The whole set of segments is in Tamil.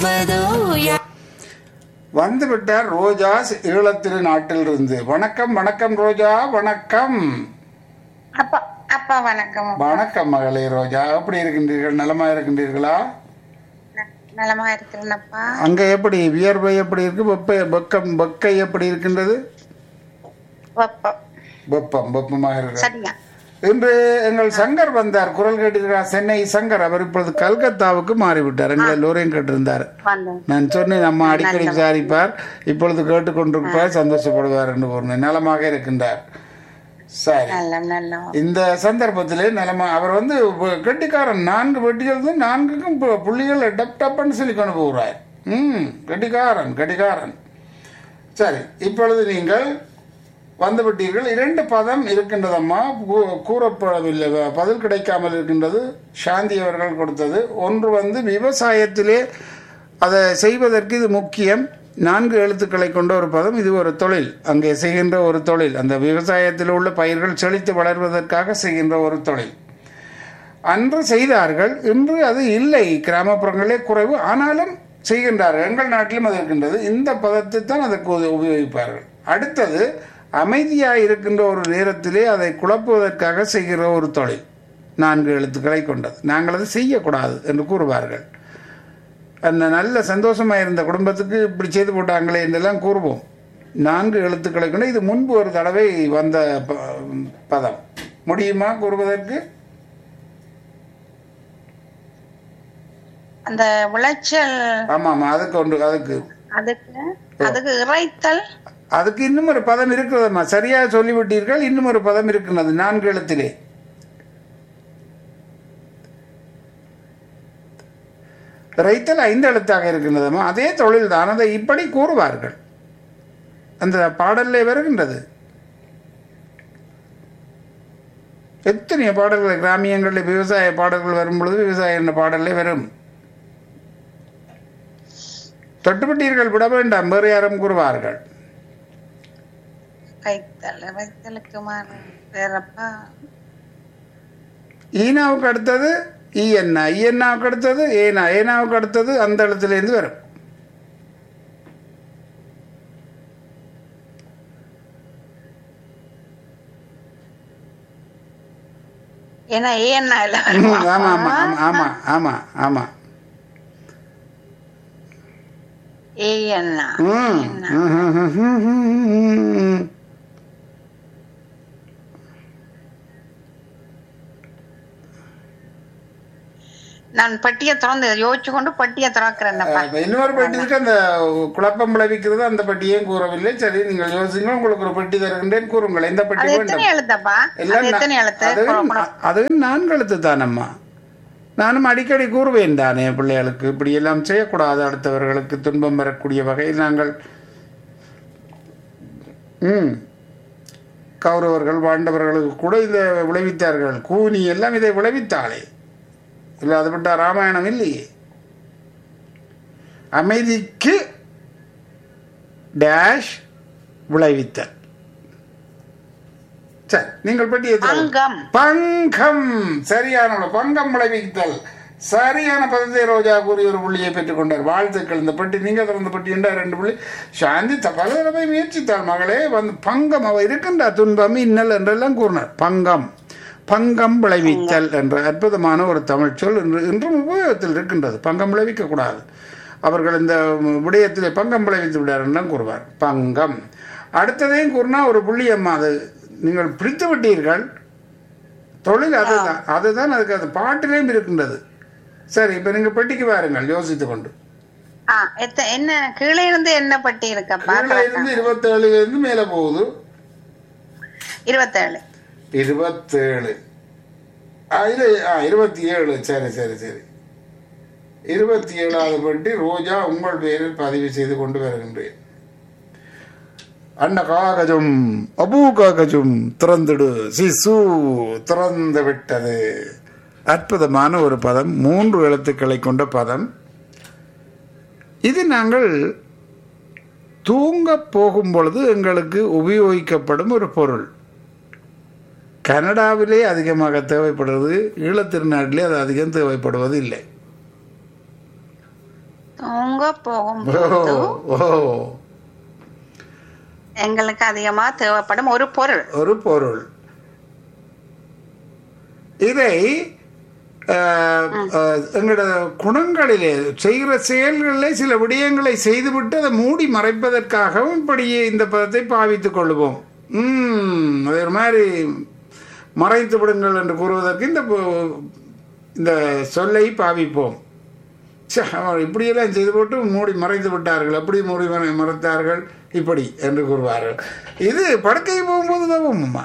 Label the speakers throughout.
Speaker 1: வந்து விட்டார் ரோஜா ஈழத்திரு நாட்டிலிருந்து வணக்கம் வணக்கம் ரோஜா வணக்கம்
Speaker 2: அப்பா அப்பா வணக்கம்
Speaker 1: வணக்கம் மகளே ரோஜா எப்படி இருக்கின்றீர்கள் நலமா இருக்கின்றீர்களா
Speaker 2: ந- நலமா இருக்கிறேனப்பா
Speaker 1: அங்க எப்படி வியர்வை எப்படி இருக்கு வெப்ப வெக்கம் வெக்கை எப்படி இருக்கின்றது
Speaker 2: வெப்பம்
Speaker 1: வெப்பம் வெப்பமாக இருக்கு
Speaker 2: சரியா
Speaker 1: இன்று எங்கள் சங்கர் வந்தார் குரல் கேட்டிருக்கிறார் சென்னை சங்கர் அவர் இப்பொழுது கல்கத்தாவுக்கு மாறிவிட்டார் எங்கள் எல்லோரையும் கேட்டிருந்தார்
Speaker 2: வந்தேன்
Speaker 1: நான் சொன்னேன் அம்மா அடிக்கடி விசாரிப்பார் இப்பொழுது கேட்டுக்கொண்டிருப்பார் சந்தோஷப்படுவார் என்று கூறினேன் நலமாக இருக்கின்றார் சரி
Speaker 2: நல்ல நல்ல
Speaker 1: இந்த சந்தர்ப்பத்திலே நிலைமை அவர் வந்து வ- கெட்டிக்காரன் நான்கு வெட்டிகள் வந்து நான்குக்கும் பு- புள்ளிகள் டப் டப்புன்னு சொல்லி கொண்டு போகிறார் ம் கெட்டிக்காரன் கெட்டிக்காரன் சரி இப்பொழுது நீங்கள் வந்து விட்டீர்கள் இரண்டு பதம் இருக்கின்றதம்மா கூ- கூறப்படவில்லை வ- பதில் கிடைக்காமல் இருக்கின்றது சாந்தி அவர்கள் கொடுத்தது ஒன்று வந்து விவசாயத்திலே அதை செய்வதற்கு இது முக்கியம் நான்கு எழுத்துக்களை கொண்ட ஒரு பதம் இது ஒரு தொழில் அங்கே செய்கின்ற ஒரு தொழில் அந்த விவசாயத்தில் உள்ள பயிர்கள் செழித்து வளர்வதற்காக செய்கின்ற ஒரு தொழில் அன்று செய்தார்கள் இன்று அது இல்லை கிராமப்புறங்களே குறைவு ஆனாலும் செய்கின்றார்கள் எங்கள் நாட்டிலும் அது இருக்கின்றது இந்த பதத்தை தான் அதற்கு உப- உபயோகிப்பார்கள் அடுத்தது அமைதியாக இருக்கின்ற ஒரு நேரத்திலே அதை குழப்புவதற்காக செய்கிற ஒரு தொழில் நான்கு எழுத்துக்களை கொண்டது நாங்கள் அதை செய்யக்கூடாது என்று கூறுவார்கள் அந்த நல்ல சந்தோஷமா இருந்த குடும்பத்துக்கு இப்படி செய்து போட்டாங்களே என்றெல்லாம் கூறுவோம் நான்கு எழுத்துக்களை கொண்டு இது முன்பு ஒரு தடவை வந்த ப- பதம் முடியுமா கூறுவதற்கு
Speaker 2: அந்த விளைச்சல்
Speaker 1: ஆமா ஆமா அதுக்கு ஒன்று அதுக்கு
Speaker 2: அதுக்கு அதுக்கு இறைத்தல்
Speaker 1: அதுக்கு இன்னும் ஒரு பதம் இருக்கிறதம்மா சரியா சொல்லிவிட்டீர்கள் இன்னும் ஒரு பதம் இருக்கின்றது நான்கு எழுத்திலே ரைத்தல் ஐந்து எழுத்தாக இருக்கின்றதம்மா அதே தொழில் தான் அதை இப்படி கூறுவார்கள் அந்த பாடல்ல வருகின்றது எத்தனையோ பாடல்கள் கிராமியங்களில் விவசாய பாடல்கள் வரும் பொழுது விவசாய என்ற பாடல்ல வரும் தொட்டுப்பட்டீர்கள் விட வேண்டாம் வேறு யாரும் கூறுவார்கள்
Speaker 2: கைத்தல் இறைத்தலுக்கு மாறு வேறப்பா
Speaker 1: ஈனாவுக்கு அடுத்தது ஈஎன்னா ஈஎன்னாவுக்கு அடுத்தது ஏனா ஏனாவுக்கு அடுத்தது அந்த இடத்துலேருந்து வரும்
Speaker 2: ஏன்னா ஏன்னா இல்ல
Speaker 1: ம், ஆமா ஆமா ஆமா ஆமா ஆமா ஆமா
Speaker 2: ஏ என்ன
Speaker 1: ம், ம், ம், ம், ம், ம், ம்.
Speaker 2: நான் பட்டியை திறந்து யோசிச்சு கொண்டு பட்டியை திறக்கிறேன்னப்பா
Speaker 1: இப்ப இன்னொரு பெட்டி இருக்கு அந்த குழப்பம் விளைவிக்கிறது அந்த பெட்டியையும் கூறவில்லை சரி நீங்கள் யோசிங்க உங்களுக்கு ஒரு பெட்டி தருகின்றேன் கூறுங்கள் எந்த பெட்டி
Speaker 2: அது
Speaker 1: வேண்டும்
Speaker 2: எத்தனை எழுத்தப்பா
Speaker 1: எல்லாம்
Speaker 2: அது எத்தனை எழுத்து
Speaker 1: அது
Speaker 2: குழப்பம்.
Speaker 1: அது நான்கு எழுத்து தானம்மா நானும் அடிக்கடி கூறுவேன் தானே பிள்ளைகளுக்கு இப்படி எல்லாம் செய்யக்கூடாது அடுத்தவர்களுக்கு துன்பம் வரக்கூடிய வகையில் நாங்கள் ம் கௌரவர்கள் பாண்டவர்களுக்கு கூட இதை விளைவித்தார்கள் கூனி எல்லாம் இதை விளைவித்தாளே இல்லை அது விட்டா ராமாயணம் இல்லையே அமைதிக்கு டேஷ் விளைவித்தல் சரி நீங்கள் பெட்டியை திறவுங்கள்.
Speaker 2: அங்கம்
Speaker 1: பங்கம் சரியான ஒரு பங்கம் விளைவித்தல் சரியான பதத்தை ரோஜா கூறி ஒரு புள்ளியை பெற்றுக்கொண்டார் வாழ்த்துக்கள் இந்த பெட்டி நீங்க திறந்த பெட்டி என்றார் ரெண்டு புள்ளி சாந்தி த- பல தடவை முயற்சித்தாள் மகளே வந்து பங்கம் அவ இருக்கின்ற துன்பம் இன்னல் என்றெல்லாம் கூறினார் பங்கம் பங்கம் விளைவித்தல் என்ற அற்புதமான ஒரு தமிழ் சொல் இன்று இன்றும் உபயோகத்தில் இருக்கின்றது பங்கம் விளைவிக்க கூடாது அவர்கள் இந்த விடயத்திலே பங்கம் விளைவித்து விடார் என்றும் கூறுவார் பங்கம் அடுத்ததையும் கூறினா ஒரு புள்ளி அம்மா அது நீங்கள் பிடித்து விட்டீர்கள் தொழில் அதுதான் அதுதான் அதுக்கு அது பாட்டிலையும் இருக்கின்றது சரி இப்போ நீங்கள் பெட்டிக்கு வாருங்கள் யோசித்து கொண்டு
Speaker 2: ஆ எத்த என்ன கீழே இருந்து என்ன பட்டி இருக்கப்பா
Speaker 1: கீழே இருந்து இருபத்தேழுல இருந்து மேலே போகுது
Speaker 2: இருபத்தேழு
Speaker 1: இருபத்தேழு ஆ இது ஆ இருபத்தி ஏழு சரி சரி சரி இருபத்தி ஏழாவது பெட்டி ரோஜா உங்கள் பெயரில் பதிவு செய்து கொண்டு வருகின்றேன் அண்ண காகஜம் அபூ காகஜம் திறந்துடு சிசு திறந்து விட்டது அற்புதமான ஒரு பதம் மூன்று எழுத்துக்களை கொண்ட பதம் இது நாங்கள் தூங்க போகும் பொழுது எங்களுக்கு உபயோகிக்கப்படும் ஒரு பொருள் கனடாவிலே அதிகமாக தேவைப்படுவது ஈழத்திருநாட்டிலே அது அதிகம் தேவைப்படுவது இல்லை
Speaker 2: தூங்க
Speaker 1: ஓ
Speaker 2: போகும்போது
Speaker 1: ஓ
Speaker 2: எங்களுக்கு அதிகமா தேவைப்படும் ஒரு பொருள்
Speaker 1: ஒரு பொருள் இதை அஹ், அஹ், எங்களோட குணங்களிலே செய்கிற செயல்களிலே சில விடயங்களை செய்துவிட்டு அதை மூடி மறைப்பதற்காகவும் இப்படியே இந்த பதத்தை பாவித்துக் கொள்வோம் ம் அது ஒரு மாதிரி மறைத்து விடுங்கள் என்று கூறுவதற்கு இந்த பு- இந்த சொல்லை பாவிப்போம் ச்சே, அவர் இப்படியெல்லாம் செய்து போட்டு மூடி மறைத்து விட்டார்கள் அப்படி மூடி மறை- மறைத்தார்கள் இப்படி என்று கூறுவார்கள் இது படுக்கை போகும்போது தவும் அம்மா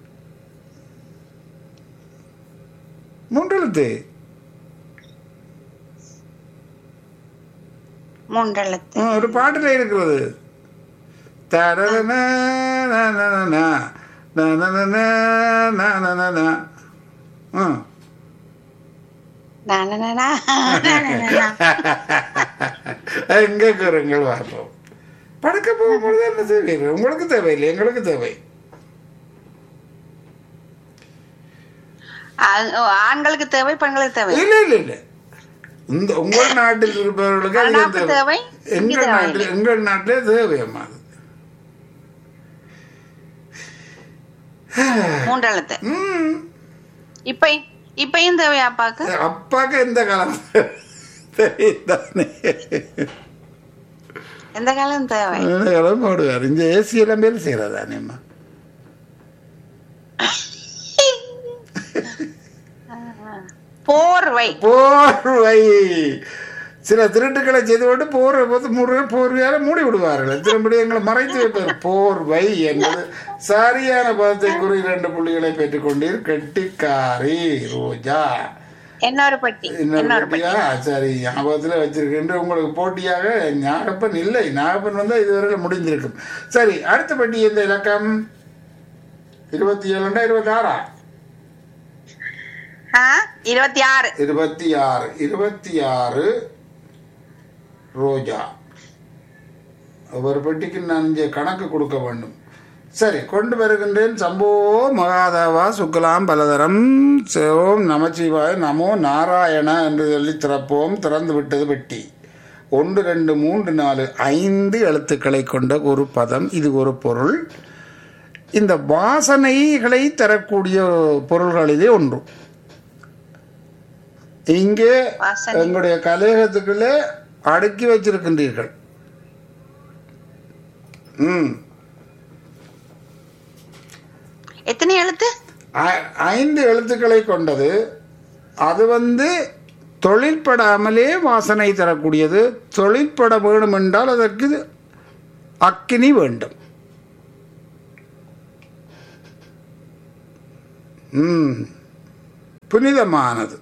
Speaker 1: மூன்றெழுத்து
Speaker 2: மூன்றெழுத்து
Speaker 1: ம், ஒரு பாட்டில் இருக்கிறது தரன ம்
Speaker 2: நனனனா, நனனனா.
Speaker 1: எங்கே கூறுங்கள் பார்ப்போம் படுக்க போகும்பொழுது என்ன செய்வீர்கள் உங்களுக்கு தேவையில்லை எங்களுக்கு தேவை
Speaker 2: ஆ- ஓ, ஆண்களுக்கு தேவை பெண்களுக்கு தேவை
Speaker 1: இல்ல இல்ல இல்ல இந்த உங்கள் நாட்டில் இருப்பவர்களுக்கு அது
Speaker 2: அண்ணாக்கு
Speaker 1: தேவை
Speaker 2: தேவை, இங்க
Speaker 1: எங்கள்
Speaker 2: தேவை
Speaker 1: நாட்டில் எங்கள் நாட்டிலே தேவையம்மா அது
Speaker 2: மூன்றெழுத்து
Speaker 1: ம்
Speaker 2: இப்ப இப்பயும் தேவையா அப்பாக்கு
Speaker 1: அப்பாக்கு எந்த காலம் தெரியுதானே
Speaker 2: எந்த காலம் தேவை
Speaker 1: எந்த காலம் போடுவார் இந்த ஏசி எல்லாம் பேர் செய்யறதானேம்மா
Speaker 2: போர்வை
Speaker 1: போர்வை சில திருட்டுக்களை செய்து விட்டு போர்வை போது மூணு போர்வையால மூடி விடுவார்கள் திரும்படி எங்களை மறைத்து வைப்பார் போர்வை என்பது சரியான பதத்தை கூறி இரண்டு புள்ளிகளை பெற்றுக்கொண்டீர் கெட்டிக்காரி ரோஜா
Speaker 2: இன்னொரு பெட்டி
Speaker 1: இன்னொரு
Speaker 2: இன்னொரு பெட்டி
Speaker 1: போட்டியா சரி ஞாபகத்துல வச்சிருக்கின்ற உங்களுக்கு போட்டியாக ஞாபகப்பன் இல்லை ஞாபகப்பன் வந்தா இதுவரை முடிந்திருக்கும் சரி அடுத்த பட்டி எந்த இலக்கம் இருபத்தி ஏழுண்டா இருபத்தி ஆறா
Speaker 2: ஆ, இருபத்தி ஆறு
Speaker 1: இருபத்தி ஆறு இருபத்தி ஆறு ரோஜா ஒரு பெட்டிக்கு நான் இங்கே கணக்கு கொடுக்க வேண்டும் சரி கொண்டு வருகின்றேன் சம்போ மகாதேவா சுக்லாம் பலதரம் ஓம் நமச்சிவாய நமோ நாராயண என்று சொல்லி திறப்போம் திறந்து விட்டது பெட்டி ஒன்று ரெண்டு மூன்று நாலு ஐந்து எழுத்துக்களை கொண்ட ஒரு பதம் இது ஒரு பொருள் இந்த வாசனைகளை தரக்கூடிய பொருள்களிலே ஒன்று இங்கே
Speaker 2: வாசனை.
Speaker 1: எங்களுடைய கலையகத்துக்குள்ளே அடுக்கி வச்சிருக்கின்றீர்கள் ம்
Speaker 2: எத்தனை எழுத்து
Speaker 1: ஐ- ஐந்து எழுத்துக்களை கொண்டது அது வந்து தொழிற்படாமலே வாசனை தரக்கூடியது தொழிற்பட வேணும் என்றால் அதற்கு அக்கினி வேண்டும் ம் புனிதமானது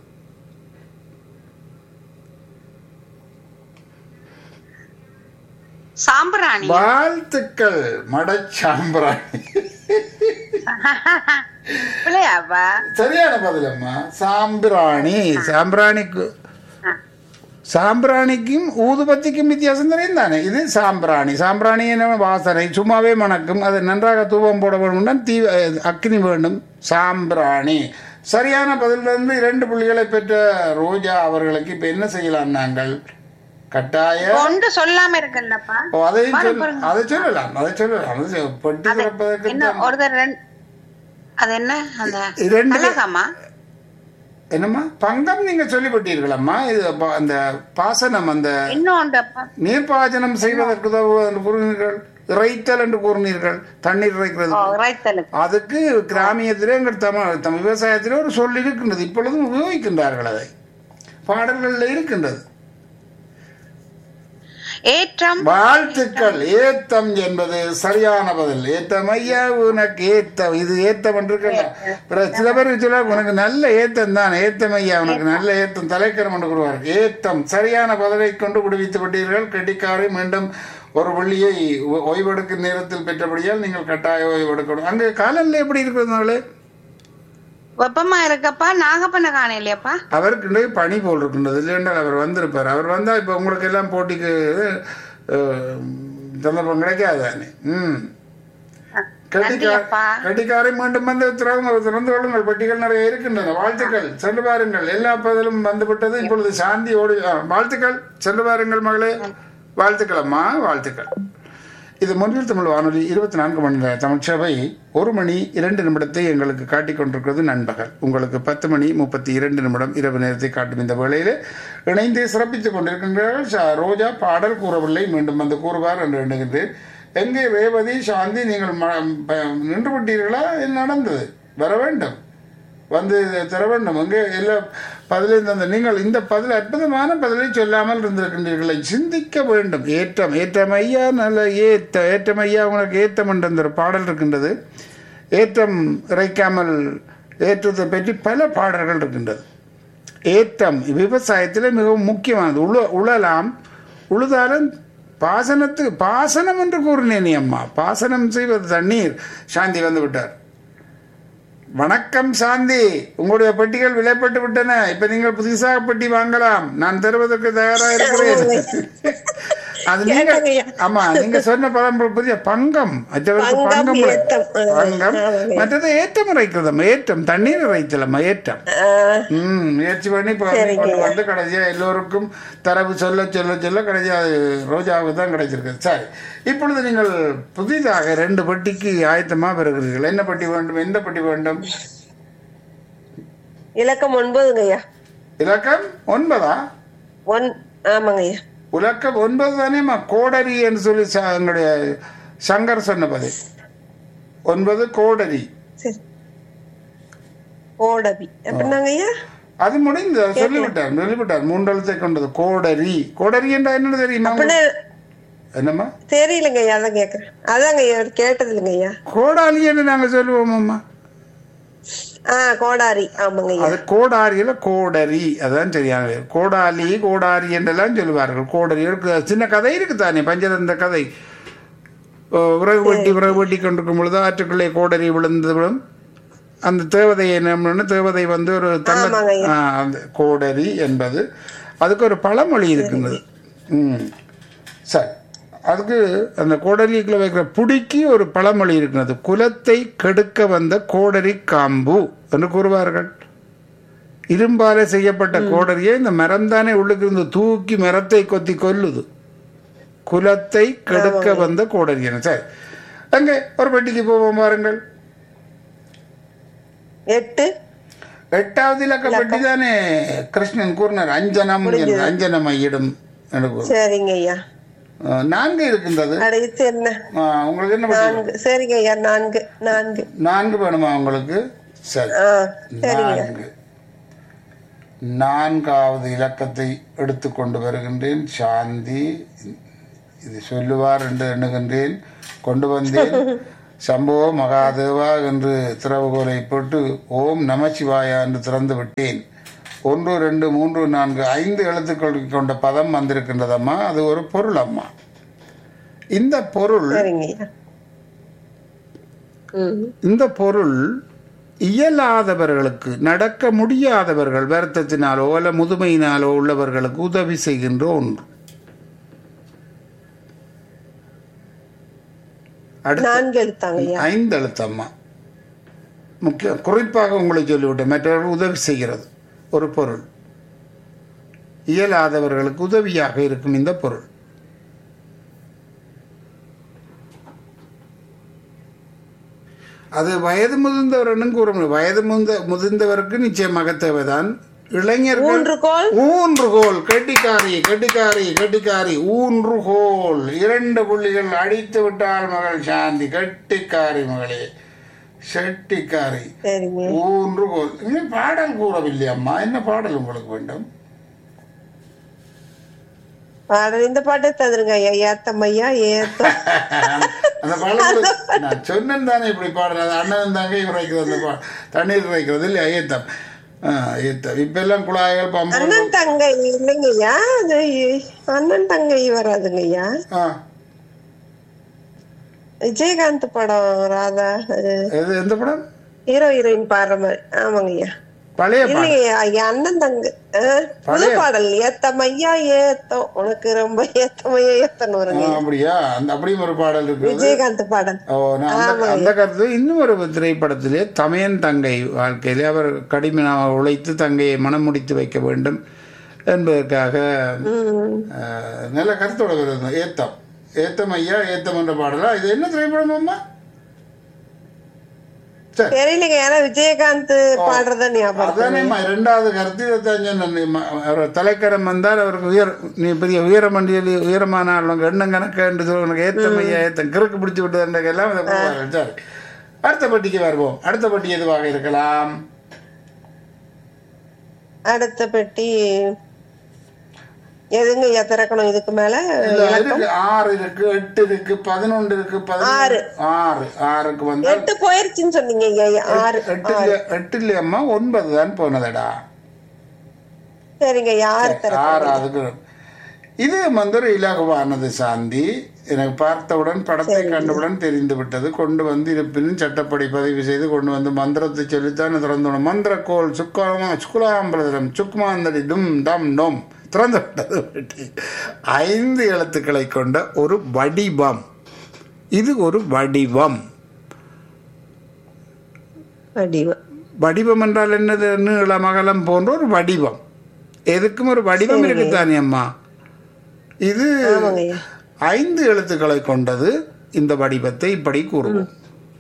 Speaker 2: சாம்பிராணி
Speaker 1: வாழ்த்துக்கள் மடச்சாம்பிராணி
Speaker 2: பிள்ளையாப்பா
Speaker 1: சரியான பதிலம்மா சாம்பிராணி சாம்பிராணிக்கு சாம்பிராணிக்கும் ஊதுபத்திக்கும் வித்தியாசம் தெரியும் தானே இது சாம்பிராணி சாம்பிராணி என்ன வாசனை சும்மாவே மணக்கும் அது நன்றாக தூபம் போட வேணும்னா தீ அஹ், அக்னி வேண்டும் சாம்பிராணி சரியான பதிலிருந்து இரண்டு புள்ளிகளை பெற்ற ரோஜா அவர்களுக்கு இப்ப என்ன செய்யலாம் நாங்கள் கட்டாய
Speaker 2: ஒன்று சொல்லாம இருக்குல்லப்பா
Speaker 1: ஓ, அதையும் சொல் அதை சொல்லலாம் அதை சொல்லலாம் அது சொ- பெட்டி திறப்பதற்கு
Speaker 2: இன்னும் ஒரு தடவை ரெண்டு அது என்ன அந்த
Speaker 1: இரண்டு
Speaker 2: கலகமா
Speaker 1: என்னம்மா பங்கம் நீங்க சொல்லிவிட்டீர்களம்மா இது ப- அந்த பாசனம் அந்த
Speaker 2: இன்னொன்றப்பா
Speaker 1: நீர்ப்பாசனம் செய்வதற்கு உதவுவது என்று கூறினீர்கள் இறைத்தல் என்று கூறினீர்கள் தண்ணீர் இறைக்கிறது
Speaker 2: ஓ ரைத்தலுக்கு
Speaker 1: அதுக்கு கிராமியத்திலே எங்கள் தமிழ் தமிழ் விவசாயத்திலே ஒரு சொல் இருக்கின்றது இப்பொழுதும் உபயோகிக்கின்றார்கள் அதை பாடல்களில் இருக்கின்றது
Speaker 2: ஏற்றம்
Speaker 1: வாழ்த்துக்கள் ஏத்தம் என்பது சரியான பதில் ஏத்தம் ஐயா உனக்கு ஏத்தம் இது ஏத்தம் என்று இருக்கல பிறகு சில பேர் சொல்ல உனக்கு நல்ல ஏத்தம் தான் ஏத்தம் ஐயா உனக்கு நல்ல ஏத்தம் தலைக்கரம் என்று கூறுவார் ஏத்தம் சரியான பதிலை கொண்டு விடுவித்து விட்டீர்கள் கெட்டிக்காரை மீண்டும் ஒரு வெள்ளியை ஓ- ஓய்வெடுக்கும் நேரத்தில் பெற்றபடியால் நீங்கள் கட்டாய ஓய்வெடுக்கணும் அங்கே காலநிலை எப்படி இருக்கிறதுனால
Speaker 2: வெப்பமா இருக்கப்பா நாகப்பண்ண காணையிலையாப்பா
Speaker 1: அவருக்கு இன்றைக்கு பணி போல் இருக்கின்றது இல்லைன்றால் அவர் வந்திருப்பார் அவர் வந்தால் இப்போ உங்களுக்கு எல்லாம் போட்டிக்கு அஹ், சந்தர்ப்பம் கிடைக்காது தானே ம் கட்டிக்கார
Speaker 2: நன்றியப்பா.
Speaker 1: கட்டிக்காரை மீண்டும் வந்து திறந்து திறந்து கொள்ளுங்கள் பெட்டிகள் நிறைய இருக்கின்றன வாழ்த்துக்கள் சென்று பாருங்கள் எல்லா பதிலும் வந்துவிட்டது இப்பொழுது சாந்தி ஓடி ஆ, வாழ்த்துக்கள் சென்று பாருங்கள் மகளே வாழ்த்துக்கள் அம்மா வாழ்த்துக்கள் இது முன்னில் தமிழ் வானொலி இருபத்தி நான்கு மணி நேர தமிழ்ச்சபை ஒரு மணி இரண்டு நிமிடத்தை எங்களுக்கு காட்டிக் கொண்டிருக்கிறது நண்பகல் உங்களுக்கு பத்து மணி முப்பத்தி இரண்டு நிமிடம் இரவு நேரத்தை காட்டும் இந்த வேளையிலே இணைந்து சிறப்பித்துக் கொண்டிருக்கின்றார்கள் ஷா- ரோஜா பாடல் கூறவில்லை மீண்டும் வந்து கூறுவார் என்று எண்ணுகின்றேன் எங்கே ரேவதி சாந்தி நீங்கள் ம- ப- நின்று விட்டீர்களா என்ன நடந்தது வர வேண்டும் வந்து தர வேண்டும் எங்கே எல்லா பதிலையும் தந்த நீங்கள் இந்த பதில் அற்புதமான பதிலை சொல்லாமல் இருந்திருக்கின்றீர்களை சிந்திக்க வேண்டும் ஏற்றம் ஏற்றம் ஐயா நல்ல ஏத்த ஏற்றம் ஐயா உனக்கு ஏற்றம் என்ற அந்த ஒரு பாடல் இருக்கின்றது ஏற்றம் இறைக்காமல் ஏற்றத்தை பற்றி பல பாடல்கள் இருக்கின்றது ஏற்றம் விவசாயத்தில் மிகவும் முக்கியமானது உழ உழலாம் உழுதாலும் பாசனத்துக்கு பாசனம் என்று கூறினேன் அம்மா பாசனம் செய்வது தண்ணீர் சாந்தி வந்து விட்டார் வணக்கம் சாந்தி உங்களுடைய பெட்டிகள் விலைப்பட்டு விட்டன இப்ப நீங்கள் புதுசாக பெட்டி வாங்கலாம் நான் தருவதற்கு தயாராக இருக்கிறேன் அது நீங்க
Speaker 3: கேட்டங்கய்யா.
Speaker 1: ஆமா நீங்க சொன்ன பதம் புதிய பங்கம் மற்றவருக்கு
Speaker 3: பங்கம்,
Speaker 1: பங்கம்
Speaker 3: ஏத்தம். ஆ,
Speaker 1: பங்கம்
Speaker 3: ஆமாங்க.
Speaker 1: மற்றது ஏற்றம் இறைக்கிறதம் ஏற்றம் தண்ணீர் இறைத்தலம்மா ஏற்றம்
Speaker 3: ஆஹ்,
Speaker 1: ம் முயற்சி பண்ணி இப்போ வந்து
Speaker 3: சரிங்க.
Speaker 1: கொண்டு வந்து கடைசியா எல்லோருக்கும் தரவு சொல்ல சொல்ல சொல்ல கடைசியா அது ரோஜாவுக்கு தான் கிடைச்சிருக்கு சரி இப்பொழுது நீங்கள் புதிதாக ரெண்டு பெட்டிக்கு ஆயத்தமா வருகிறீர்கள் என்ன பெட்டி வேண்டும் எந்த பெட்டி வேண்டும்
Speaker 3: இலக்கம் ஒன்பதுங்க ஐயா
Speaker 1: இலக்கம் ஒன்பதா
Speaker 3: ஒன் ஆமாங்க ஐயா
Speaker 1: உலக்கம் ஒன்பது தானேம்மா கோடரி என்று சொல்லி ச- எங்களுடைய சங்கர் சொன்ன பதில் ஒன்பது கோடரி
Speaker 3: சரி ஓடபி அப்படின்னாங்க ஐயா
Speaker 1: அது முடிந்து சொல்லிவிட்டார் சொல்லிவிட்டார் மூன்றெழுத்தை கொண்டது கோடரி கோடரி என்றா என்னன்னு தெரியுமா
Speaker 3: அப்படின்னா
Speaker 1: என்னம்மா
Speaker 3: தெரியலங்க ஐயா அதான் கேக்குறேன் அதாங்க ஐயா கேட்டது இல்லைங்க ஐயா
Speaker 1: கோடாலி என்று நாங்க சொல்லுவோம் அம்மா
Speaker 3: ஆ கோடாரி ஆமாங்க ஐயா
Speaker 1: அது கோடாரியில கோடரி அதான் சரியான பேர். கோடாலி கோடாரி என்றெல்லாம் சொல்லுவார்கள் கோடரி இருக்கு சின்ன கதை இருக்கு தானே பஞ்சதந்த கதை ஓ, விறகு வெட்டி விறகு வெட்டி கொண்டிருக்கும் பொழுது ஆற்றுக்குள்ளே கோடரி விழுந்து விழும் அந்த தேவதையை என்ன தேவதை வந்து ஒரு தங்க
Speaker 3: ஆமாங்க ஐயா.
Speaker 1: ஆ, அந்த கோடரி என்பது அதுக்கு ஒரு பழமொழி இருக்கின்றது ம் சரி அதுக்கு அந்த கோடரிக்குள்ள வைக்கிற புடிக்கு ஒரு பழமொழி இருக்கிறது குலத்தை கெடுக்க வந்த கோடரி காம்பு என்று கூறுவார்கள் இரும்பால செய்யப்பட்ட கோடரியை இந்த மரம் தானே உள்ளுக்கு இருந்து தூக்கி மரத்தை கொத்தி கொல்லுது குலத்தை கெடுக்க வந்த கோடரி என சரி அங்கே ஒரு பெட்டிக்கு போவோம் பாருங்கள்
Speaker 3: எட்டு
Speaker 1: எட்டாவது இலக்க பெட்டி தானே கிருஷ்ணன் கூறினார் அஞ்சனம் என்று அஞ்சனம் ஐயிடும் என்று கூறு.
Speaker 3: சரிங்க ஐயா
Speaker 1: அஹ், நான்கு இருக்கின்றது
Speaker 3: அடைத்து என்ன
Speaker 1: அஹ், உங்களுக்கு என்ன பெட்டி
Speaker 3: நான்கு சரிங்க ஐயா நான்கு நான்கு
Speaker 1: நான்கு வேணுமா உங்களுக்கு சரி
Speaker 3: ஆ சரிங்க
Speaker 1: நான்கு நான்காவது இலக்கத்தை எடுத்துக்கொண்டு வருகின்றேன் சாந்தி இது சொல்லுவார் என்று எண்ணுகின்றேன் கொண்டு வந்தேன் சம்போ மகாதேவா என்று திறவுகோலை போட்டு ஓம் நமசிவாயா என்று திறந்து விட்டேன் ஒன்று ரெண்டு மூன்று நான்கு ஐந்து எழுத்துக்கள் கொண்ட பதம் வந்திருக்கின்றதம்மா அது ஒரு பொருள் அம்மா இந்த பொருள்
Speaker 3: சரிங்க ஐயா ம்
Speaker 1: இந்த பொருள் இயலாதவர்களுக்கு நடக்க முடியாதவர்கள் வருத்தத்தினாலோ அல்ல முதுமையினாலோ உள்ளவர்களுக்கு உதவி செய்கின்ற ஒன்று அடுத்து
Speaker 3: நான்கு எழுத்தாங்க ஐயா
Speaker 1: ஐந்து எழுத்தம்மா முக்கிய குறிப்பாக உங்களை சொல்லிவிட்டேன் மற்றவர்கள் உதவி செய்கிறது ஒரு பொருள் இயலாதவர்களுக்கு உதவியாக இருக்கும் இந்த பொருள் அது வயது முதிர்ந்தவர்னு கூற முடியும் வயது முதிர்ந்த முதிர்ந்தவருக்கு நிச்சயமாக தேவைதான் இளைஞர்கள்
Speaker 3: ஊன்றுகோல்
Speaker 1: ஊன்றுகோல் கெட்டிக்காரி கெட்டிக்காரி கெட்டிக்காரி ஊன்றுகோல் இரண்டு புள்ளிகள் அடித்து விட்டால் மகள் சாந்தி கெட்டிக்காரி மகளே செட்டிக்காரி
Speaker 3: சரிங்க
Speaker 1: ஊன்றுகோல் இன்னும் பாடல் கூறவில்லை அம்மா என்ன பாடல் உங்களுக்கு வேண்டும்
Speaker 3: பாடல் இந்த பாட்டை தந்துருங்க ஐயா ஏத்தம் ஐயா ஏத்தம்
Speaker 1: அந்த பாடல் நான் சொன்னேன் தானே இப்படி பாடுறது அண்ணன் தாங்க இறைக்கிறது அந்த பா தண்ணீர் இறைக்கிறது இல்லையா ஏத்தம் ஆ, ஏத்தம் இப்ப எல்லாம் குழாய்கள் பம்பு
Speaker 3: அண்ணன் தங்கை இல்லைங்க ஐயா அது அண்ணன் தங்கை வராதுங்க ஐயா
Speaker 1: ஆ
Speaker 3: விஜயகாந்த் படம் ராதா அது
Speaker 1: எது எந்த படம்
Speaker 3: ஹீரோ ஹீரோயின் பாடுற மாதிரி ஆமாங்க ஐயா
Speaker 1: பழைய பாடல்
Speaker 3: இல்லைங்க ஐயா அண்ணன் தங்க ஆ, புது
Speaker 1: பழைய-
Speaker 3: பாடல் ஏத்தமையா ஏத்தம் உனக்கு ரொம்ப ஏத்தமையா ஏத்தன்னு வருங்க
Speaker 1: ஆ, அப்படியா அந்த அப்படியும் ஒரு பாடல் இருக்குது
Speaker 3: விஜயகாந்த் பாடல்
Speaker 1: ஓ நான் அந்த அந்த கருத்து இன்னும் ஒரு திரைப்படத்திலே தமையன் தங்கை வாழ்க்கையிலே அவர் கடுமையாக உழைத்து தங்கையை மனம் முடித்து வைக்க வேண்டும் என்பதற்காக அஹ், நல்ல கருத்தோட வருது ஏத்தம் ஏத்தம் ஐயா ஏத்தம் என்ற பாடலா இது என்ன திரைப்படம் அம்மா சரி
Speaker 3: தெரியலங்க ஏன்னா விஜயகாந்த் பாடுறத ஞாபகம் இருக்கு.
Speaker 1: அதானேம்மா இரண்டாவது கருத்து இதைத்தான் சொன்னேன். ம- அவர் தலைக்கரம் வந்தால் அவருக்கு உயர் நீ பெரிய உயரமண்டியல் உயரமான ஆளுங்க எண்ணம் கணக்கு என்று சொல்லி உனக்கு ஏத்தம் ஐயா ஏத்தம் கிறுக்கு பிடிச்சி விட்டு எல்லாம் இதை போவாரு. சரி அடுத்த பட்டிக்கு வருவோம் அடுத்த பட்டி எதுவாக இருக்கலாம்
Speaker 3: அடுத்த பெட்டி எதுங்க ஐயா திறக்கணும் இதுக்கு மேல
Speaker 1: இல்ல, இருக்கு ஆறு இருக்கு எட்டு இருக்கு பதினொன்று இருக்கு பதினொன்று ஆறு ஆறுக்கு வந்தால்
Speaker 3: எட்டு போயிருச்சுன்னு சொன்னீங்க ஐயா ஆறு
Speaker 1: எட்டு இல்லையா எட்டு இல்லையம்மா ஒன்பது தான் போனதடா
Speaker 3: சரிங்க ஐயா ஆறு திற
Speaker 1: ஆறாவதுக்கு இது வந்து ஒரு இலகுவானது சாந்தி எனக்கு பார்த்தவுடன் படத்தை கண்டவுடன் தெரிந்து விட்டது கொண்டு வந்து இருப்பினும் சட்டப்படி பதிவு செய்து கொண்டு வந்து மந்திரத்தை சொல்லித்தான் திறந்தோம் மந்திரக்கோள் சுக்கமா சுக்குலாம்பிரதம் சுக்குமாந்தடி டும் டம் டோம் திறந்து விட்டது பெட்டி. ஐந்து எழுத்துக்களை கொண்ட ஒரு வடிவம் இது ஒரு வடிவம்
Speaker 3: வடிவம்
Speaker 1: வடிவம் என்றால் என்னது நீளம் அகலம் போன்ற ஒரு வடிவம் எதுக்கும் ஒரு வடிவம் இருக்குத்தானே அம்மா இது
Speaker 3: ஆமாங்க ஐயா
Speaker 1: ஐந்து எழுத்துக்களை கொண்டது இந்த வடிவத்தை இப்படி கூறுவோம்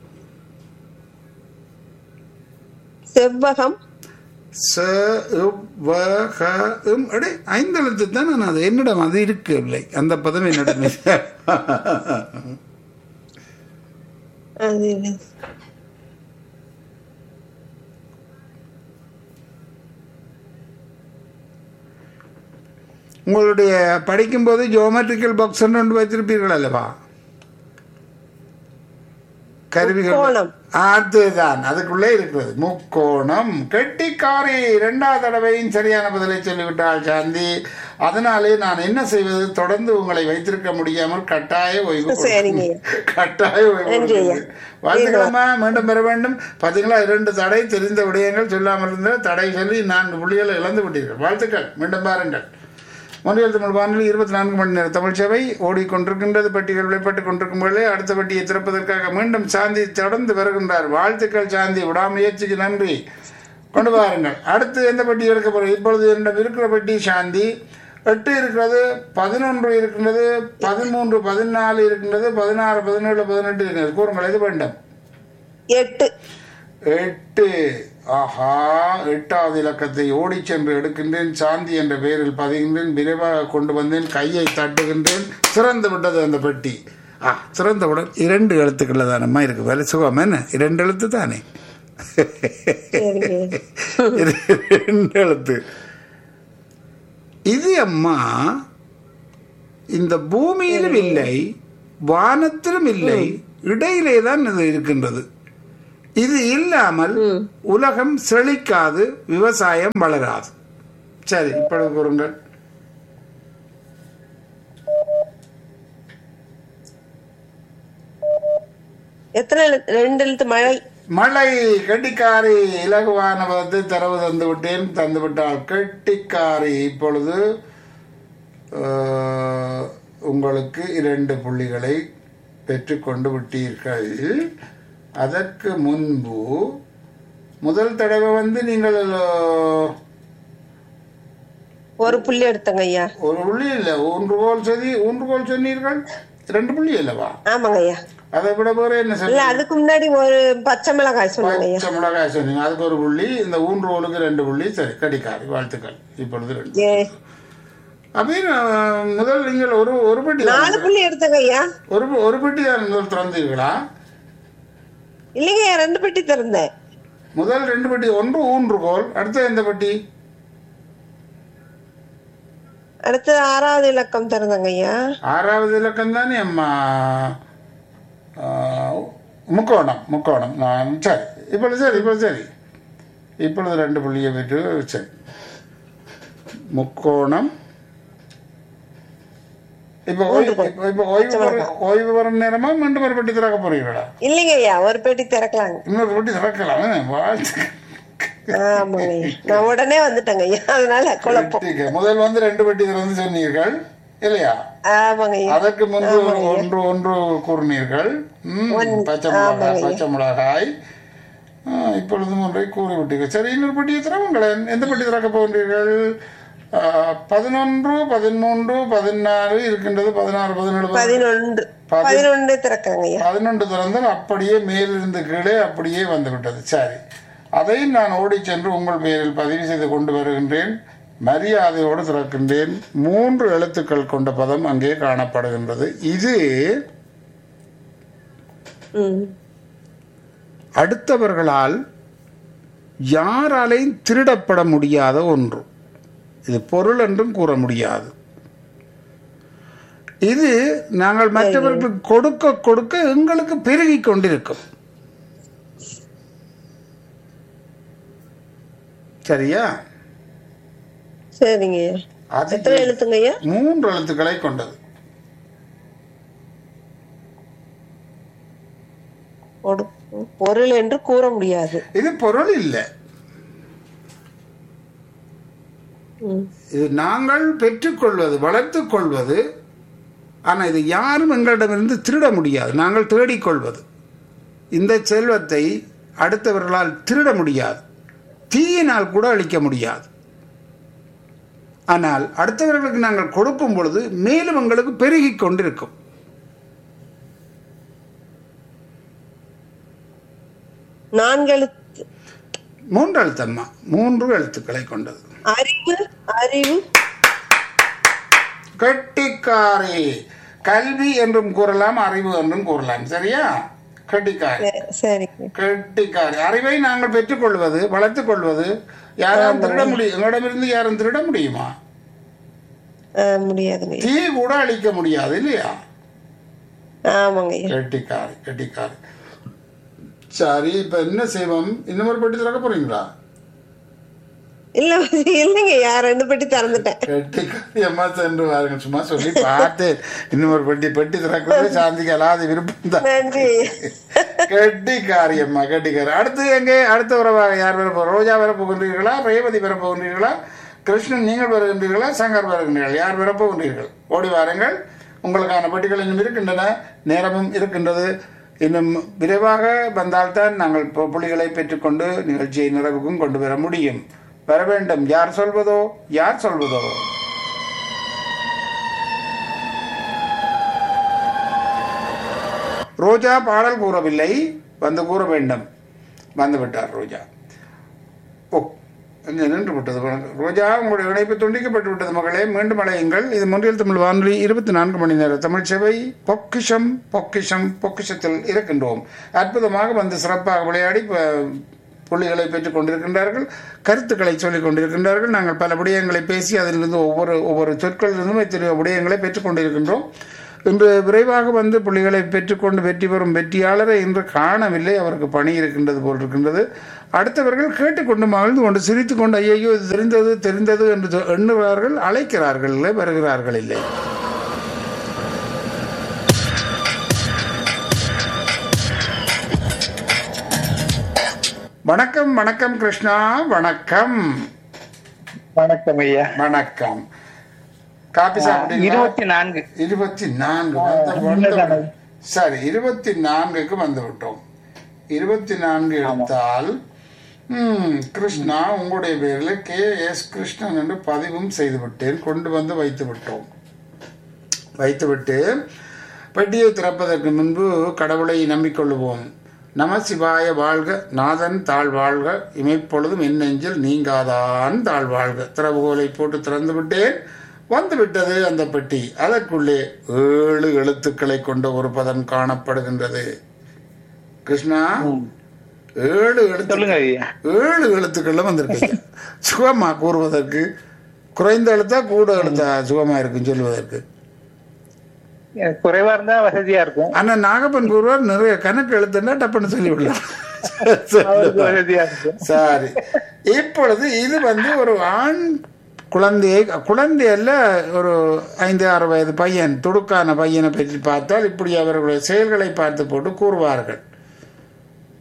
Speaker 3: செவ்வகம்
Speaker 1: ச உப், வ, க, உம். அடே ஐந்து எழுத்து தான் நான் அது என்னிடம் அது இருக்கவில்லை அந்த பதம் என்னிடம் இல்லை.
Speaker 3: அது இது.
Speaker 1: உங்களுடைய படிக்கும்போது ஜியோமெட்ரிக்கல் பாக்ஸ் ஒன்று வைத்திருப்பீர்கள் அல்லவா கருவிகள்
Speaker 3: முக்கோணம்.
Speaker 1: அதுதான் அதுக்குள்ளே இருக்கிறது முக்கோணம் கெட்டிக்காரி இரண்டாவது தடவையும் சரியான பதிலை சொல்லிவிட்டாள் சாந்தி அதனாலே நான் என்ன செய்வது தொடர்ந்து உங்களை வைத்திருக்க முடியாமல் கட்டாய ஓய்வு கொடுக்கிறேன்.
Speaker 3: சரிங்க.
Speaker 1: கட்டாய ஓய்வு
Speaker 3: நன்றி ஐயா.
Speaker 1: கொடுக்கிறேன். வாழ்த்துக்களம்மா மீண்டும் பெற வேண்டும் பாத்தீங்களா இரண்டு தடை தெரிந்த விடயங்கள் சொல்லாமல் இருந்த தடை சொல்லி நான்கு புள்ளிகளை இழந்து விட்டீர்கள் வாழ்த்துக்கள் மீண்டும் பாருங்கள் மொழியல் தமிழ் வானொலி இருபத்தி நான்கு மணி நேர தமிழ் சேவை ஓடிக்கொண்டிருக்கின்றது பெட்டிகள் விளைப்பட்டுக் கொண்டிருக்கும் பொழுதே அடுத்த பெட்டியை திறப்பதற்காக மீண்டும் சாந்தி தொடர்ந்து வருகின்றார் வாழ்த்துக்கள் சாந்தி விடாமுயற்சிக்கு நன்றி கொண்டு வாருங்கள் அடுத்து எந்த பெட்டி எடுக்க போறோம் இப்பொழுது என்னிடம் இருக்கிற பெட்டி சாந்தி எட்டு இருக்கிறது பதினொன்று இருக்கின்றது பதிமூன்று பதினாலு இருக்கின்றது பதினாறு பதினேழு பதினெட்டு இருக்கிறது கூறுங்கள் எது வேண்டும்
Speaker 3: எட்டு
Speaker 1: எட்டு ஆஹா எட்டாவது இலக்கத்தை ஓடிச் சென்று எடுக்கின்றேன் சாந்தி என்ற பெயரில் பதிகின்றேன் விரைவாக கொண்டு வந்தேன் கையை தட்டுகின்றேன் திறந்து விட்டது அந்த பெட்டி ஆ திறந்தவுடன் இரண்டு எழுத்துக்கள் தானம்மா இருக்கு வேலை சுகம் என்ன இரண்டு எழுத்து தானே
Speaker 3: சரிங்க
Speaker 1: இரண்டு எழுத்து இது அம்மா இந்த பூமியிலும் இல்லை வானத்திலும் இல்லை இடையிலே தான் இது இருக்கின்றது இது இல்லாமல் உலகம் செழிக்காது விவசாயம் வளராது சரி இப்பொழுது கூறுங்கள்
Speaker 3: எத்தனை எழுத்து? ரெண்டு எழுத்து மழை
Speaker 1: மழை கெட்டிக்காரி இலகுவான பதத்தை தரவு தந்து விட்டேன் தந்து விட்டால் கெட்டிக்காரி இப்பொழுது அஹ், உங்களுக்கு இரண்டு புள்ளிகளை பெற்றுக்கொண்டு விட்டீர்கள் அதற்கு முன்பு முதல் தடவை வந்து நீங்கள் அஹ்,
Speaker 3: ஒரு புள்ளி எடுத்தங்க ஐயா
Speaker 1: ஒரு புள்ளி இல்லை ஒன்று கோல் சதி ஒன்று கோல் சொன்னீர்கள் ரெண்டு புள்ளி அல்லவா
Speaker 3: ஆமாங்க ஐயா
Speaker 1: அதை விட வேற என்ன
Speaker 3: இல்ல
Speaker 1: சொன்னீங்க
Speaker 3: அதுக்கு முன்னாடி ஒரு பச்சை மிளகாய் சொன்னாங்க ஐயா
Speaker 1: பச்சை மிளகாய் சொன்னீங்க அதுக்கு ஒரு புள்ளி இந்த ஊன்றுகோலுக்கு ரெண்டு புள்ளி சரி கடிக்காது வாழ்த்துக்கள் இப்பொழுது ரெண்டு
Speaker 3: ஏ
Speaker 1: அப்படியே நான் முதல் நீங்கள் ஒரு ஒரு பெட்டி தான்
Speaker 3: நாலு புள்ளி எடுத்தங்க ஐயா
Speaker 1: ஒரு ஒரு பெட்டி தான் முதல் திறந்தீர்களா
Speaker 3: இல்லைங்க ஐயா ரெண்டு பெட்டி திறந்தேன்
Speaker 1: முதல் ரெண்டு பெட்டி ஒன்று ஊன்றுகோல் அடுத்த எந்த பெட்டி
Speaker 3: அடுத்தது ஆறாவது இலக்கம் திறந்தங்க ஐயா
Speaker 1: ஆறாவது இலக்கம் தானே அம்மா ஆ, முக்கோணம் முக்கோணம் நான் சரி இப்பொழுது சரி இப்பொழுது சரி இப்பொழுது ரெண்டு புள்ளியை பெற்று சரி முக்கோணம் இப்போ ஓய்வு இப்போ- இப்போ ஓய்வு பெற- ஓய்வு வரும் நேரமா மீண்டும் ஒரு பெட்டி திறக்க போறீங்களா
Speaker 3: இல்லைங்க ஐயா ஒரு பெட்டி திறக்கலாங்க
Speaker 1: இன்னொரு பெட்டி திறக்கலாம் வாழ்த்து
Speaker 3: ஆமாங்க ஐயா நான் உடனே வந்துட்டேங்க ஐயா அதனால குழப்பம்
Speaker 1: வெட்டிக்க. முதல் வந்து ரெண்டு பெட்டி திறந்து சொன்னீர்கள் இல்லையா
Speaker 3: ஆமாங்க ஐயா
Speaker 1: அதற்கு முன்பு ஒன்று ஒன்று கூறினீர்கள் ம், பச்சை மிளகாய் பச்சை மிளகாய் ஆ, இப்பொழுது ஒன்றை கூறி விட்டீர்கள் சரி இன்னொரு பெட்டியை திறவுங்களேன் எந்த பெட்டி திறக்க போகின்றீர்கள் ஆ, பதினொன்று பதிமூன்று பதினாறு இருக்கின்றது பதினாறு பதினேழு பதினெட்டு.
Speaker 3: பதினொன்று பதினொன்று திறக்காங்க ஐயா
Speaker 1: பதினொன்று திறந்தால் அப்படியே மேலிருந்து கீழே அப்படியே வந்து விட்டது சரி அதை நான் ஓடிச் சென்று உங்கள் பெயரில் பதிவு செய்து கொண்டு வருகின்றேன் மரியாதையோடு திறக்கின்றேன் மூன்று எழுத்துக்கள் கொண்ட பதம் அங்கே காணப்படுகின்றது இது
Speaker 3: ம்
Speaker 1: அடுத்தவர்களால் யாராலையும் திருடப்பட முடியாத ஒன்று இது பொருள் என்றும் கூற முடியாது இது நாங்கள் மற்றவர்களுக்கு கொடுக்க கொடுக்க எங்களுக்கு பெருகிக் கொண்டிருக்கும் சரியா
Speaker 3: சரிங்க ஐயா
Speaker 1: அது
Speaker 3: எத்தனை எழுத்துங்க ஐயா
Speaker 1: மூன்று எழுத்துக்களை கொண்டது
Speaker 3: பொடு- பொருள் என்று கூற முடியாது
Speaker 1: இது பொருள் இல்லை
Speaker 3: ம்.
Speaker 1: இது நாங்கள் பெற்றுக்கொள்வது வளர்த்துக் கொள்வது ஆனால் இது யாரும் எங்களிடமிருந்து திருட முடியாது நாங்கள் தேடிக்கொள்வது இந்த செல்வத்தை அடுத்தவர்களால் திருட முடியாது தீயினால் கூட அழிக்க முடியாது ஆனால் அடுத்தவர்களுக்கு நாங்கள் கொடுக்கும் பொழுது மேலும் எங்களுக்கு பெருகிக் கொண்டிருக்கும்
Speaker 3: நான்கு எழுத்து
Speaker 1: மூன்று எழுத்தம்மா மூன்று எழுத்துக்களை கொண்டது
Speaker 3: அறிவு அறிவு
Speaker 1: கெட்டிக்காரி கல்வி என்றும் கூறலாம் அறிவு என்றும் கூறலாம் சரியா கெட்டிக்காரி
Speaker 3: சரி- சரிங்க
Speaker 1: கெட்டிக்காரி அறிவை நாங்கள் பெற்றுக்கொள்வது வளர்த்துக் கொள்வது யாரும் திருட முடியும் எங்களிடமிருந்து யாரும் திருட முடியுமா
Speaker 3: ஆ, முடியாதுங்க ஐயா.
Speaker 1: தீ கூட அழிக்க முடியாது இல்லையா
Speaker 3: ஆமாங்க ஐயா
Speaker 1: கெட்டிக்காரி கெட்டிக்காரி சரி இப்ப என்ன செய்வோம் இன்னும் ஒரு பெட்டி திறக்க போறீங்களா
Speaker 3: இல்ல இல்லைங்க ஐயா ரெண்டு பெட்டி திறந்துட்டேன்
Speaker 1: கெட்டிக்காரி அம்மா சென்று வாருங்க சும்மா சொல்லி பார்த்தேன் இன்னும் ஒரு பெட்டி பெட்டி திறக்கிறது சாந்திக்கு அல்லாத விருப்பம் தான்
Speaker 3: நன்றி ஐயா
Speaker 1: கெட்டிக்காரி அம்மா கெட்டிக்காரி அடுத்து எங்கே அடுத்த உறவாக யார் வர போ ரோஜா வர போகின்றீர்களா ரேவதி வர போகின்றீர்களா கிருஷ்ணன் நீங்கள் வருகின்றீர்களா சங்கர் வருகின்றீர்கள் யார் வர போகின்றீர்கள் ஓடி வாருங்கள் உங்களுக்கான பெட்டிகள் இன்னும் இருக்கின்றன நேரமும் இருக்கின்றது இன்னும் விரைவாக வந்தால்தான் நாங்கள் பு- புள்ளிகளை பெற்றுக்கொண்டு நிகழ்ச்சியை நிறைவுக்கும் கொண்டு வர முடியும் வர வேண்டும் யார் சொல்வதோ யார் சொல்வதோ ரோஜா பாடல் கூறவில்லை வந்து கூற வேண்டும் வந்து விட்டார் ரோஜா ஓ அங்கே நின்று விட்டது வணக்கம். ரோஜா உங்களுடைய இணைப்பு துண்டிக்கப்பட்டு விட்டது மகளே மீண்டும் அழையுங்கள் இது முன்றில் தமிழ் வானொலி இருபத்தி நான்கு மணி நேர தமிழ் சேவை பொக்கிஷம் பொக்கிஷம் பொக்கிஷத்தில் இருக்கின்றோம் அற்புதமாக வந்து சிறப்பாக விளையாடி ப- புள்ளிகளை பெற்றுக் கொண்டிருக்கின்றார்கள் கருத்துக்களை சொல்லிக் கொண்டிருக்கின்றார்கள் நாங்கள் பல விடயங்களை பேசி அதிலிருந்து ஒவ்வொரு ஒவ்வொரு சொற்களிலிருந்தும் இத்தனை விடயங்களை பெற்றுக் கொண்டிருக்கின்றோம் இன்று விரைவாக வந்து புள்ளிகளை பெற்றுக்கொண்டு வெற்றி பெறும் வெற்றியாளரை இன்று காணவில்லை அவருக்கு பணி இருக்கின்றது போல் இருக்கின்றது அடுத்தவர்கள் கேட்டுக்கொண்டு மகிழ்ந்து கொண்டு சிரித்துக் கொண்டு ஐயோ இது தெரிந்தது தெரிந்தது என்று சொ- எண்ணுகிறார்கள் அழைக்கிறார்கள் இல்லை வருகிறார்கள் இல்லை வணக்கம் வணக்கம் கிருஷ்ணா வணக்கம்
Speaker 4: வணக்கம் ஐயா
Speaker 1: வணக்கம் காபி சாப்பிட்டீங்களா
Speaker 4: இருபத்தி நான்கு
Speaker 1: இருபத்தி நான்கு வந்து வந்து சரி இருபத்தி நான்குக்கு வந்து விட்டோம் இருபத்தி நான்கு எடுத்தால் ம், கிருஷ்ணா உங்களுடைய பேரில் கே எஸ் கிருஷ்ணன் என்று பதிவும் செய்து விட்டேன் கொண்டு வந்து வைத்து விட்டோம் வைத்துவிட்டு பெட்டியை திறப்பதற்கு முன்பு கடவுளை நம்பிக்கொள்ளுவோம் நம சிவாய வாழ்க நாதன் தாழ் வாழ்க இமைப்பொழுதும் என் நெஞ்சில் நீங்காதான் தாழ் வாழ்க திறவுகோலை போட்டு திறந்து விட்டேன் வந்து விட்டது அந்த பெட்டி அதற்குள்ளே ஏழு எழுத்துக்களை கொண்ட ஒரு பதம் காணப்படுகின்றது கிருஷ்ணா ஏழு எழுத்து
Speaker 4: சொல்லுங்க ஐயா
Speaker 1: ஏழு எழுத்துக்கள்ல வந்திருக்கு சுகமா கூறுவதற்கு குறைந்த எழுத்தா கூட எழுத்தா சுகமா இருக்குன்னு சொல்லுவதற்கு
Speaker 4: எனக்கு குறைவா இருந்தா வசதியா இருக்கும்
Speaker 1: ஆனா நாகப்பன் கூறுவார் நிறைய கணக்கு எழுத்துன்னா டப்புன்னு சொல்லி விடலாம்
Speaker 4: அவருக்கு வசதியா இருக்கும்
Speaker 1: சரி இப்பொழுது இது வந்து ஒரு ஆண் குழந்தையை குழந்தை அல்ல ஒரு ஐந்து ஆறு வயது பையன் துடுக்கான பையனை பற்றி பார்த்தால் இப்படி அவர்களுடைய செயல்களை பார்த்து போட்டு கூறுவார்கள்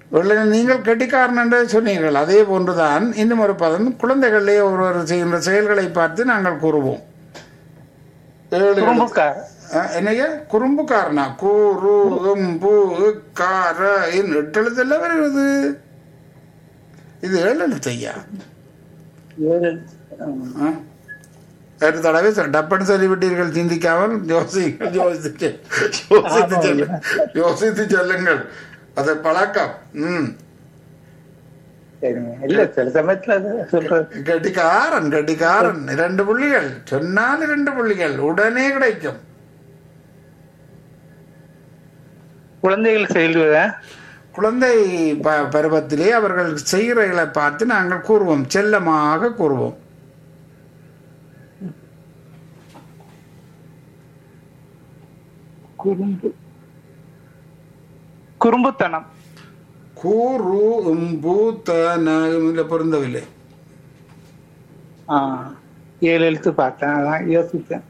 Speaker 1: வெள்ளை நீங்கள் கெட்டிக்காரன் என்று சொன்னீர்கள் அதே போன்றுதான் இன்னும் ஒரு பதம் குழந்தைகளிலே ஒருவர் செய்கின்ற செயல்களை பார்த்து நாங்கள் கூறுவோம் ஏழு எழுத்து.
Speaker 4: குறும்புக்கார்
Speaker 1: அஹ், என்னய்யா குறும்புக்காரனா கூறு எம்பு கார எட்டு எழுத்துல வருகிறது இது ஏழு எழுத்து ஐயா
Speaker 4: ஏழு ம்.
Speaker 1: ஆ? ஒரு தடவை சொ- டப்புன்னு சொல்லிவிட்டீர்கள் சிந்திக்காமல் யோசிங்கள் யோசித்து யோசித்து செல்ல யோசித்து செல்லுங்கள் அது பழக்கம் ம்
Speaker 4: சரிங்க இல்ல சில சமயத்துல அது சொல்றது
Speaker 1: கட்டிக்காரன் கட்டிக்காரன் இரண்டு புள்ளிகள் சொன்னால் இரண்டு புள்ளிகள் உடனே கிடைக்கும்
Speaker 4: குழந்தைகள் செயல்வதா
Speaker 1: குழந்தை ப பருவத்திலே அவர்கள் செய்கிறகளை பார்த்து நாங்கள் கூறுவோம் செல்லமாக கூறுவோம்
Speaker 4: குறும்பு குறும்புத்தனம்
Speaker 1: கூறு உம்பு தன இதுல பொருந்தவில்லை
Speaker 4: ஆ ஏழு எழுத்து பார்த்தேன் அதான் யோசிச்சேன்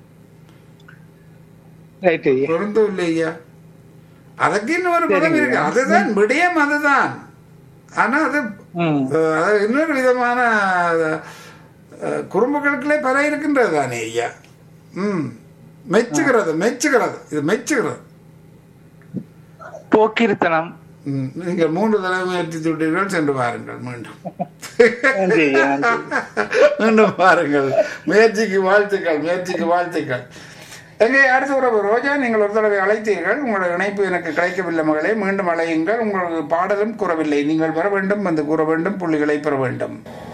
Speaker 4: ரைட் ஐயா
Speaker 1: பொருந்தவில்லை ஐயா அதுக்கு இன்னொரு பதம் இருக்கு அதுதான் விடயம் அதுதான் ஆனா அது
Speaker 4: ம்
Speaker 1: அஹ், அது இன்னொரு விதமான அஹ், குறும்புகளுக்குள்ளே பல இருக்கின்றது தானே ஐயா ம் மெச்சுகிறது மெச்சுகிறது இது மெச்சுகிறது
Speaker 4: போக்கிருத்தனம்
Speaker 1: ம், நீங்கள் மூன்று தடவை முயற்சி விட்டீர்கள் சென்று பாருங்கள் மீண்டும்
Speaker 4: நன்றி ஐயா நன்றி
Speaker 1: மீண்டும் பாருங்கள் முயற்சிக்கு வாழ்த்துக்கள் முயற்சிக்கு வாழ்த்துக்கள் எங்கே அடுத்த உறவு ரோஜா நீங்கள் ஒரு தடவை அழைத்தீர்கள் உங்களோட இணைப்பு எனக்கு கிடைக்கவில்லை மகளே மீண்டும் அழையுங்கள் உங்களுக்கு பாடலும் கூறவில்லை நீங்கள் வர வேண்டும் வந்து கூற வேண்டும் புள்ளிகளை பெற வேண்டும்